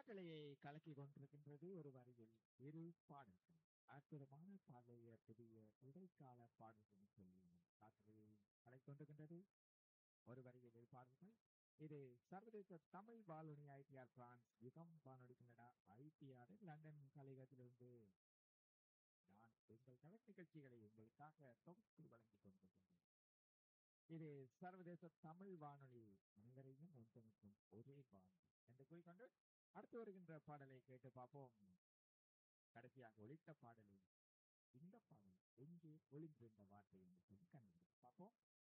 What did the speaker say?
காற்றலையை கலக்கி கொண்டிருக்கின்றது ஒரு வரியில் இரு பாடல்கள் அற்புதமான பாடலைய புதிய இடைக்கால பாடல்கள் சொல்லி காற்றலையை கலக்கி கொண்டிருக்கின்றது ஒரு வரியில் இரு பாடல்கள் இது சர்வதேச தமிழ் வானொலி ஐடிஆர் பிரான்ஸ் யுகம் வானொலி கனடா ஐடிஆர் லண்டன் கலையகத்திலிருந்து நான் உங்கள் கலை நிகழ்ச்சிகளை உங்களுக்காக தொகுத்து வழங்கிக் கொண்டிருக்கின்றேன் இது சர்வதேச தமிழ் வானொலி அனைவரையும் ஒன்றிணைக்கும் ஒரே வானொலி என்று கூறிக்கொண்டு அடுத்து வருகின்ற பாடலை கேட்டு பார்ப்போம் கடைசியாக ஒலித்த பாடலில் இந்த பாடல் எங்கே ஒளிந்திருந்த வார்த்தை என்று சொல்லி கண்டுபிடித்து பார்ப்போம்